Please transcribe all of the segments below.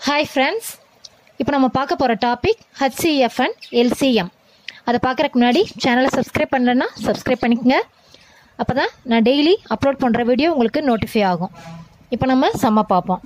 Hi friends இப்போ நம்ம பார்க்க போகிற டாபிக் ஹச்சிஎஃப் அண்ட் எல்சிஎம் அதை பார்க்குறதுக்கு முன்னாடி சேனலை சப்ஸ்கிரைப் பண்ணலன்னா சப்ஸ்கிரைப் பண்ணிக்கங்க அப்போ தான் நான் டெய்லி அப்லோட் பண்ணுற வீடியோ உங்களுக்கு நோட்டிஃபை ஆகும் இப்போ நம்ம செம்ம பார்ப்போம்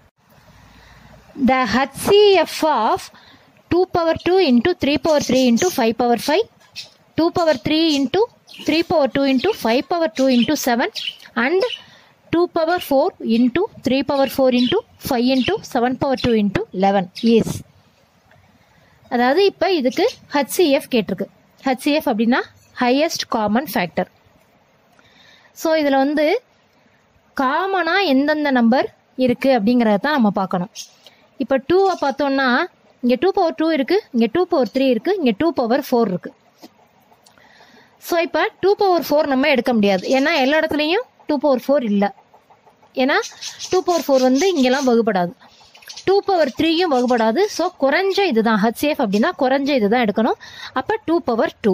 the HCF of two power two into three power three into five power five two power three into three power two into five power two into seven and two power four into three power four into five into seven power two into eleven is அதாவது இப்போ இதுக்கு HCF கேட்டிருக்கு HCF அப்படின்னா highest common factor so இதில் வந்து காமனாக எந்தெந்த number இருக்குது அப்படிங்கிறத தான் நம்ம பார்க்கணும் இப்போ டூவை பார்த்தோம்னா இங்கே டூ பவர் டூ இருக்குது இங்கே டூ பவர் த்ரீ இருக்குது இங்கே டூ பவர் ஃபோர் இருக்குது ஸோ இப்போ டூ பவர் ஃபோர் நம்ம எடுக்க முடியாது ஏன்னா எல்லா இடத்துலையும் டூ பவர் ஃபோர் இல்லை ஏன்னா டூ பவர் ஃபோர் வந்து இங்கெல்லாம் வகுப்படாது டூ பவர் த்ரீயும் வகுப்படாது ஸோ குறைஞ்ச இதுதான் ஹச்சிஎஃப் அப்படின்னா குறைஞ்ச இதுதான் எடுக்கணும் அப்போ டூ பவர் டூ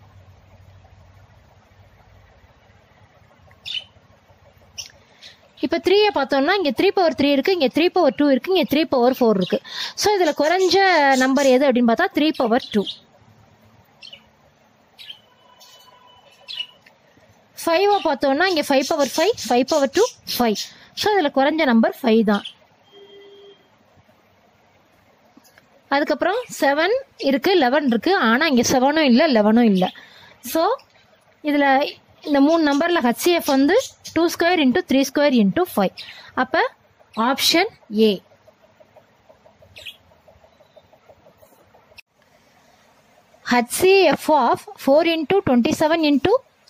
இப்போ த்ரீயை பார்த்தோம்னா இங்கே த்ரீ பவர் த்ரீ இருக்குது இங்கே த்ரீ பவர் டூ இருக்குது இங்கே த்ரீ பவர் ஃபோர் இருக்குது ஸோ இதில் குறைஞ்ச நம்பர் எது அப்படின்னு பார்த்தா த்ரீ பவர் டூ ஃபைவை பார்த்தோம்னா இங்கே five power five five power two five so இதில் குறைஞ்ச நம்பர் ஃபைவ் தான் அதுக்கப்புறம் செவன் இருக்குது லெவன் இருக்குது ஆனால் இங்கே செவனும் இல்லை லெவனும் இல்லை ஸோ இதில் இந்த மூணு நம்பரில் ஹச்சிஎஃப் வந்து two square into three square into five அப்போ option A HCF of 4 into 27 into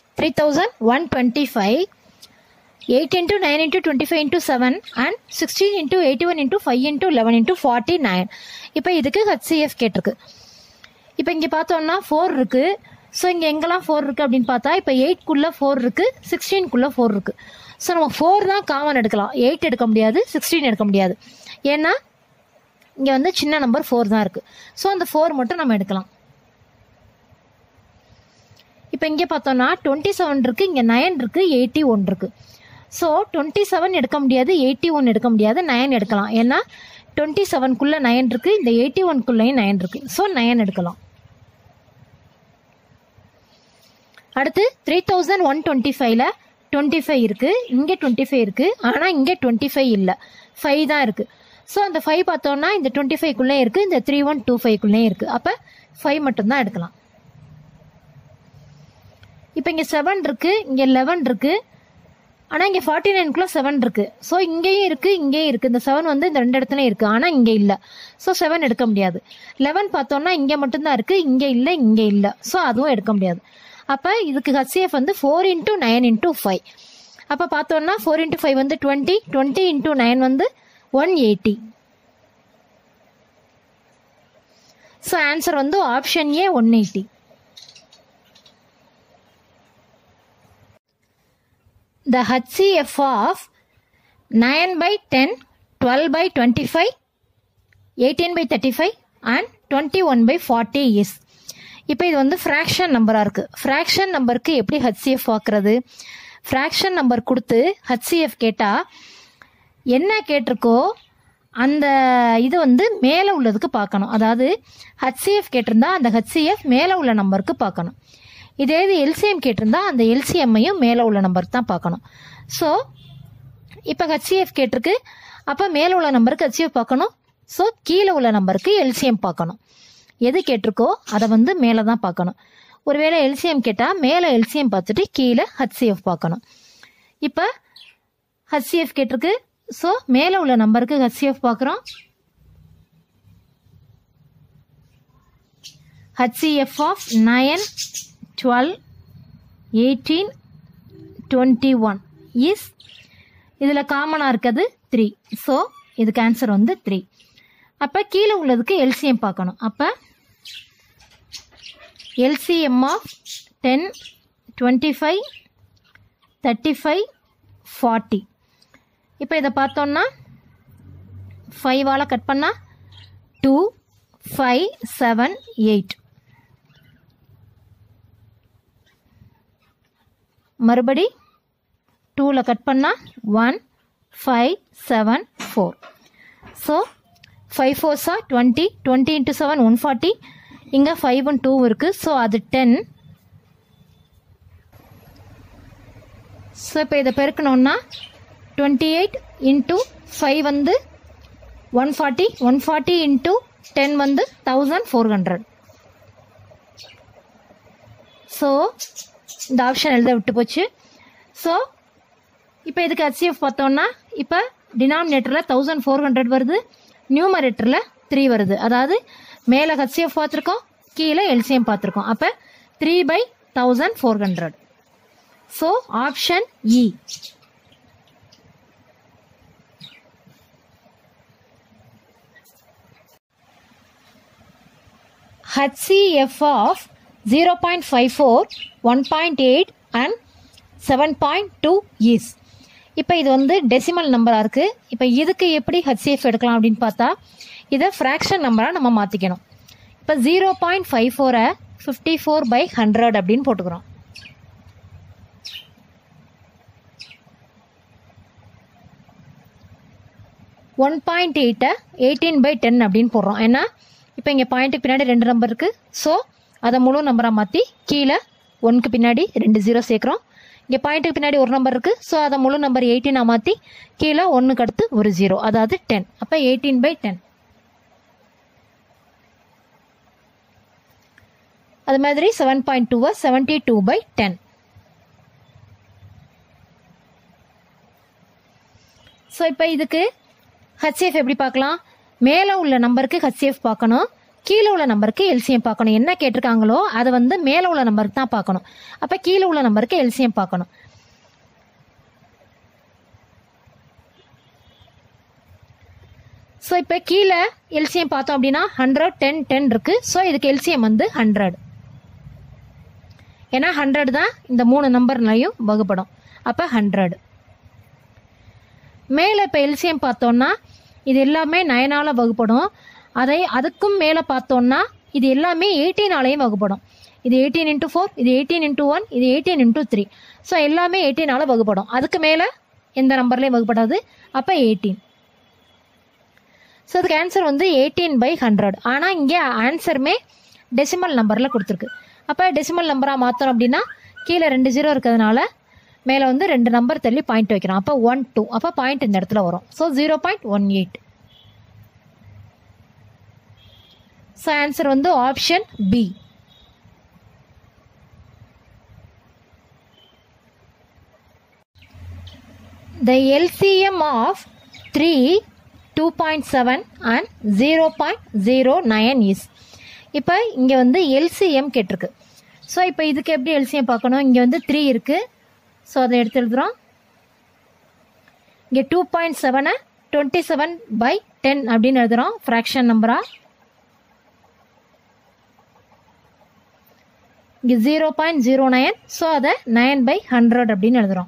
3125 8 into 9 into 25 into 7 and 16 into 81 into 5 into 11 into 49 இப்போ இதுக்கு HCF கேட்டிருக்கு இப்போ இங்கே பார்த்தோம்னா ஃபோர் இருக்கு ஸோ இங்கே எங்கெல்லாம் ஃபோர் இருக்கு அப்படின்னு பார்த்தா இப்போ எயிட்குள்ளே ஃபோர் இருக்கு சிக்ஸ்டீன்குள்ளே ஃபோர் இருக்கு ஸோ நம்ம ஃபோர் தான் காமன் எடுக்கலாம் எயிட் எடுக்க முடியாது சிக்ஸ்டீன் எடுக்க முடியாது ஏன்னா இங்கே வந்து சின்ன நம்பர் ஃபோர் தான் இருக்கு ஸோ அந்த ஃபோர் மட்டும் நம்ம எடுக்கலாம் இப்போ இங்கே பார்த்தோம்னா டுவெண்ட்டி செவன் இருக்குது இங்கே நைன் இருக்குது எயிட்டி ஒன் இருக்குது ஸோ டுவெண்ட்டி செவன் எடுக்க முடியாது எயிட்டி ஒன் எடுக்க முடியாது நைன் எடுக்கலாம் ஏன்னா டுவெண்ட்டி செவனுக்குள்ளே நைன் இருக்குது இந்த எயிட்டி ஒன்குள்ளேயும் நைன் இருக்குது ஸோ நைன் எடுக்கலாம் அடுத்து த்ரீ தௌசண்ட் ஒன் டுவெண்ட்டி ஃபைவ்ல டுவெண்ட்டி ஃபைவ் இருக்குது இங்கே டுவெண்ட்டி ஃபைவ் இருக்குது ஆனால் இங்கே டுவெண்ட்டி ஃபைவ் இல்லை ஃபைவ் தான் இருக்குது ஸோ அந்த ஃபைவ் பார்த்தோம்னா இந்த டுவெண்ட்டி ஃபைவ்க்குள்ளே இருக்குது இந்த த்ரீ ஒன் டூ ஃபைவ்க்குள்ளேயும் இருக்குது அப்போ ஃபைவ் மட்டும்தான் எடுக்கலாம் இப்போ இங்கே செவன் இருக்குது இங்கே லெவன் இருக்குது ஆனால் இங்கே ஃபார்ட்டி நைனுக்குள்ளே செவன் இருக்குது ஸோ இங்கேயும் இருக்குது இங்கேயும் இருக்குது இந்த செவன் வந்து இந்த ரெண்டு இடத்துலையும் இருக்குது ஆனால் இங்கே இல்லை ஸோ செவன் எடுக்க முடியாது லெவன் பார்த்தோம்னா இங்கே மட்டும்தான் இருக்குது இங்கே இல்லை இங்கே இல்லை ஸோ அதுவும் எடுக்க முடியாது அப்போ இதுக்கு ஹச்சிஎஃப் வந்து four into nine into five அப்போ பார்த்தோம்னா ஃபோர் இன்ட்டு ஃபைவ் வந்து டுவெண்ட்டி டுவெண்ட்டி இன்ட்டு நைன் வந்து ஒன் எயிட்டி ஸோ ஆன்சர் வந்து option A one eighty the HCF of 9 by 10, 12 by 25, 18 by 35 and 21 by 40 is இப்போ இது வந்து ஃப்ராக்ஷன் நம்பராக இருக்குது ஃப்ராக்ஷன் நம்பருக்கு எப்படி ஹச்சிஎஃப் பார்க்குறது ஃப்ராக்ஷன் நம்பர் கொடுத்து ஹச்சிஎஃப் கேட்டால் என்ன கேட்டிருக்கோ அந்த இது வந்து மேலே உள்ளதுக்கு பார்க்கணும் அதாவது ஹச்சிஎஃப் கேட்டிருந்தா அந்த ஹச்சிஎஃப் மேலே உள்ள நம்பருக்கு பார்க்கணும் இதே இது எல்சிஎம் கேட்டிருந்தா அந்த எல்சிஎம்மையும் மேலே உள்ள நம்பருக்கு தான் பார்க்கணும் ஸோ இப்போ ஹச்சிஎஃப் கேட்டிருக்கு அப்போ மேலே உள்ள நம்பருக்கு ஹச்சிஎஃப் பார்க்கணும் ஸோ கீழே உள்ள நம்பருக்கு எல்சிஎம் பார்க்கணும் எது கேட்டிருக்கோ அதை வந்து மேலே தான் பார்க்கணும் ஒருவேளை எல்சிஎம் கேட்டால் மேலே எல்சிஎம் பார்த்துட்டு கீழே ஹச்சிஎஃப் பார்க்கணும் இப்போ ஹச்சிஎஃப் கேட்டிருக்கு ஸோ மேலே உள்ள நம்பருக்கு ஹச்சிஎஃப் பார்க்குறோம் HCF of nine twelve eighteen twenty one is இதில் காமனாக இருக்கிறது த்ரீ ஸோ இதுக்கு ஆன்சர் வந்து த்ரீ அப்போ கீழே உள்ளதுக்கு எல்சிஎம் பார்க்கணும் அப்போ LCM of ten twenty five thirty five forty இப்போ இதை பார்த்தோம்னா ஃபைவால் கட் பண்ணால் டூ ஃபைவ் செவன் எயிட் மறுபடி டூவில் கட் பண்ணால் one five seven four so five ஃபோர்ஸா twenty twenty into seven one forty இங்கே ஃபைவ் அண்ட் டூ இருக்குது ஸோ அது டென் ஸோ இப்போ இதை பெருக்கணும்னா டுவெண்ட்டி எயிட் இன்ட்டு ஃபைவ் வந்து one forty one forty into ten வந்து தௌசண்ட் ஃபோர் ஹண்ட்ரட் ஸோ இந்த ஆப்ஷன் எழுத விட்டு போச்சு ஸோ இப்போ இதுக்கு ஹச்சிஎஃப் பார்த்தோம்னா இப்போ டினாமினேட்டரில் தௌசண்ட் ஃபோர் ஹண்ட்ரட் வருது நியூமரேட்டரில் த்ரீ வருது அதாவது மேலே ஹச்சிஎஃப் பார்த்துருக்கோம் கீழே எல்சிஎம் பார்த்துருக்கோம் அப்போ three by thousand four hundred so option E HCF of 0.54, 1.8 and 7.2 is இப்போ இது வந்து டெசிமல் நம்பராக இருக்குது இப்போ இதுக்கு எப்படி ஹச்சிஎஃப் எடுக்கலாம் அப்படின்னு பார்த்தா இதை ஃப்ராக்ஷன் நம்பராக நம்ம மாற்றிக்கணும் இப்போ ஜீரோ பாயிண்ட் ஃபைவ் ஃபோரை ஃபிஃப்டி ஃபோர் பை ஹண்ட்ரட் அப்படின்னு போட்டுக்கிறோம் ஒன் பாயிண்ட் எயிட்டை எயிட்டீன் பை டென் அப்படின்னு போடுறோம் ஏன்னா இப்போ இங்கே பாயிண்ட்டுக்கு பின்னாடி ரெண்டு நம்பர் இருக்குது ஸோ அதை முழு நம்பராக மாற்றி கீழே ஒன்க்கு பின்னாடி ரெண்டு ஜீரோ சேர்க்குறோம் இங்கே பாயிண்ட்டுக்கு பின்னாடி ஒரு நம்பர் இருக்குது ஸோ அதை முழு நம்பர் எயிட்டீனாக மாற்றி கீழே ஒன்றுக்கு அடுத்து ஒரு ஜீரோ அதாவது டென் அப்போ எயிட்டீன் பை டென் அது மாதிரி செவன் பாயிண்ட் டூவை seventy two by ten so இப்போ இதுக்கு ஹச்சிஎஃப் எப்படி பார்க்கலாம் மேலே உள்ள நம்பருக்கு ஹச்சிஎஃப் பார்க்கணும் கீழே உள்ள நம்பருக்கு எல்சிஎம் பார்க்கணும் என்ன கேட்டிருக்காங்களோ அதை வந்து மேலே உள்ள நம்பருக்கு தான் பார்க்கணும் அப்போ கீழே உள்ள நம்பருக்கு எல்சிஎம் பார்க்கணும் ஸோ இப்போ கீழே எல்சிஎம் பார்த்தோம் அப்படின்னா ஹண்ட்ரட் டென் டென் இருக்குது ஸோ இதுக்கு எல்சிஎம் வந்து ஹண்ட்ரட் ஏன்னா ஹண்ட்ரட் தான் இந்த மூணு நம்பர்லையும் வகுப்படும் அப்போ ஹண்ட்ரட் மேலே இப்போ எல்சிஎம் பார்த்தோன்னா இது எல்லாமே நயனால் வகுப்படும் அதை அதுக்கும் மேலே பார்த்தோன்னா இது எல்லாமே எயிட்டீனாலையும் வகுப்படும் இது எயிட்டீன் இன்ட்டு ஃபோர் இது எயிட்டீன் இன்ட்டு ஒன் இது எயிட்டீன் இன்ட்டு த்ரீ ஸோ எல்லாமே எயிட்டீனால் வகுப்படும் அதுக்கு மேலே எந்த நம்பர்லேயும் வகுப்படாது அப்போ எயிட்டீன் ஸோ அதுக்கு ஆன்சர் வந்து எயிட்டீன் பை ஹண்ட்ரட் ஆனால் இங்கே ஆன்சருமே டெசிமல் நம்பரில் கொடுத்துருக்கு அப்போ டெசிமல் நம்பராக மாற்றணும் அப்படின்னா கீழே ரெண்டு ஜீரோ இருக்கிறதுனால மேலே வந்து ரெண்டு நம்பர் தள்ளி பாயிண்ட் வைக்கிறோம் அப்போ ஒன் டூ அப்போ பாயிண்ட் இந்த இடத்துல வரும் so zero point one eight so answer வந்து option B The LCM of 3, 2.7 and 0.09 is இப்போ இங்கே வந்து எல்சிஎம் கேட்டிருக்கு ஸோ இப்போ இதுக்கு எப்படி எல்சிஎம் பார்க்கணும் இங்கே வந்து த்ரீ இருக்குது ஸோ அதை எடுத்து எழுதுகிறோம் இங்கே டூ பாயிண்ட் செவனை டுவெண்ட்டி செவன் பை டென் அப்படின்னு எழுதுகிறோம் ஃப்ராக்ஷன் நம்பரா இங்கே zero point zero nine so அதை நைன் பை ஹண்ட்ரட் அப்படின்னு எழுதுகிறோம்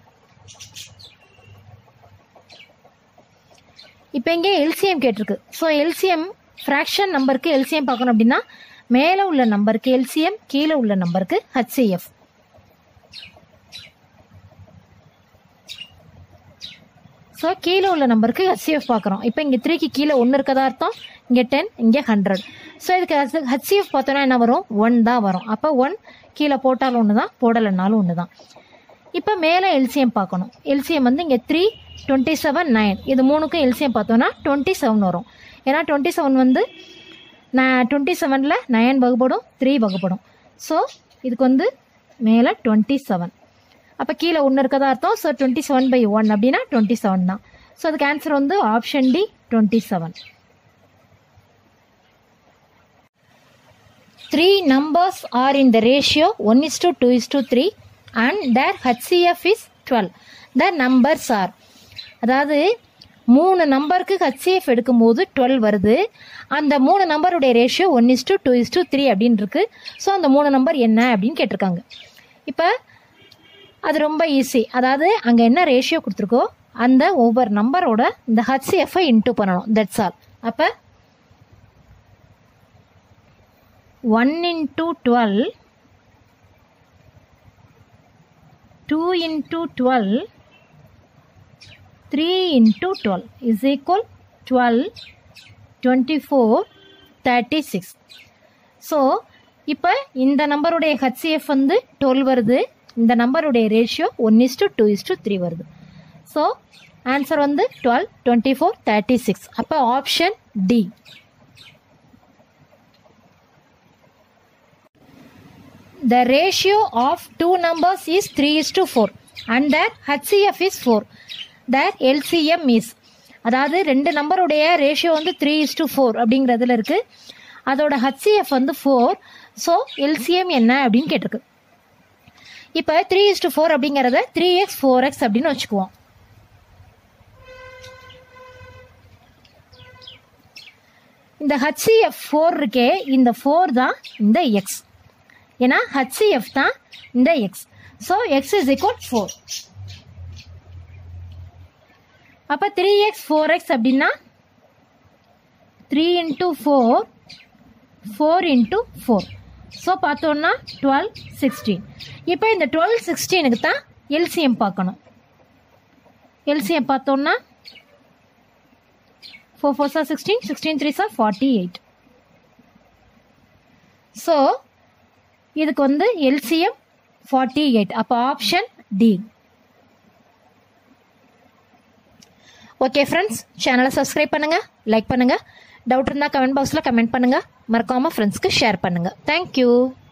இப்போ இங்கே எல்சிஎம் கேட்டிருக்கு ஸோ எல்சிஎம் ஃப்ராக்ஷன் நம்பருக்கு எல்சிஎம் பார்க்கணும் அப்படின்னா மேலே உள்ள நம்பருக்கு எல்சிஎம் கீழே உள்ள நம்பருக்கு ஹச்சிஎஃப் ஸோ கீழே உள்ள நம்பருக்கு ஹச்சிஎஃப் பார்க்குறோம் இப்போ இங்கே த்ரீக்கு கீழே ஒன்று இருக்கதா அர்த்தம் இங்கே டென் இங்கே ஹண்ட்ரட் ஸோ இதுக்கு ஹச்சிஎஃப் பார்த்தோன்னா என்ன வரும் ஒன் தான் வரும் அப்போ ஒன் கீழே போட்டாலும் ஒன்று தான் போடலைனாலும் ஒன்று தான் இப்போ மேலே எல்சிஎம் பார்க்கணும் எல்சிஎம் வந்து இங்கே த்ரீ டுவெண்ட்டி செவன் நைன் இது மூணுக்கும் எல்சிஎம் பார்த்தோன்னா டுவெண்ட்டி செவன் வரும் ஏன்னா டுவெண்ட்டி செவன் வந்து நான் டுவெண்ட்டி செவனில் நயன் வகுப்படும் த்ரீ வகுப்படும் ஸோ இதுக்கு வந்து மேலே டுவெண்ட்டி செவன் அப்போ கீழே ஒன்று இருக்கதா அர்த்தம் so twenty seven by one அப்படின்னா டுவெண்ட்டி செவன் தான் ஸோ அதுக்கு ஆன்சர் வந்து option D twenty seven three numbers are in the ratio one is to two is to three and their HCF is twelve the numbers are அதாவது மூணு நம்பருக்கு HCF எடுக்கும்போது twelve வருது அந்த மூணு நம்பருடைய ratio one is to two is to three அப்படின்னு இருக்கு ஸோ அந்த மூணு நம்பர் என்ன அப்படின்னு கேட்டிருக்காங்க இப்போ அது ரொம்ப ஈஸி அதாவது அங்கே என்ன ரேஷியோ கொடுத்துருக்கோ அந்த ஒவ்வொரு நம்பரோட இந்த ஹச்சிஎஃப்ஐ இன்டூ பண்ணணும் தட்ஸ் ஆல் அப்போ one into twelve two into twelve three into twelve is equal twelve twenty four thirty six so இப்போ இந்த நம்பருடைய ஹச்சிஎஃப் வந்து டுவெல் வருது இந்த நம்பருடைய ratio one is to two is to three வருது ஸோ ஆன்சர் வந்து twelve twenty four thirty six அப்போ option D The ratio of two numbers is 3 is to 4 and their HCF is 4. Their LCM is அதாவது ரெண்டு நம்பருடைய ratio வந்து three is to four அப்படிங்கிறதுல இருக்கு அதோட ஹச்சிஎஃப் வந்து ஃபோர் ஸோ எல்சிஎம் என்ன அப்படின்னு கேட்டிருக்கு இப்போ த்ரீ இஸ் டு ஃபோர் அப்படிங்கிறத த்ரீ எக்ஸ் ஃபோர் எக்ஸ் அப்படின்னு வச்சுக்குவோம் இந்த ஹச்சிஎஃப் ஃபோர் இருக்கே இந்த ஃபோர் தான் இந்த எக்ஸ் ஏன்னா ஹச்சிஎஃப் தான் இந்த x so x is equal four அப்போ த்ரீ எக்ஸ் ஃபோர் எக்ஸ் அப்படின்னா three into four four into four so பார்த்தோன்னா டுவெல் சிக்ஸ்டீன் இப்போ இந்த டுவெல் சிக்ஸ்டீனுக்கு தான் எல்சிஎம் பார்க்கணும் எல்சிஎம் பார்த்தோன்னா ஃபோர் ஃபோர் சார் சிக்ஸ்டீன் சிக்ஸ்டீன் த்ரீ சார் ஃபார்ட்டி எயிட் ஸோ இதுக்கு வந்து எல்சிஎம் ஃபார்ட்டி எயிட் அப்போ ஆப்ஷன் டி ஓகே ஃப்ரெண்ட்ஸ் சேனலை சப்ஸ்கிரைப் பண்ணுங்கள் லைக் பண்ணுங்கள் டவுட் இருந்தால் கமெண்ட் பாக்ஸில் கமெண்ட் பண்ணுங்கள் மறக்காமல் ஃப்ரெண்ட்ஸ்க்கு ஷேர் பண்ணுங்கள் தேங்க்யூ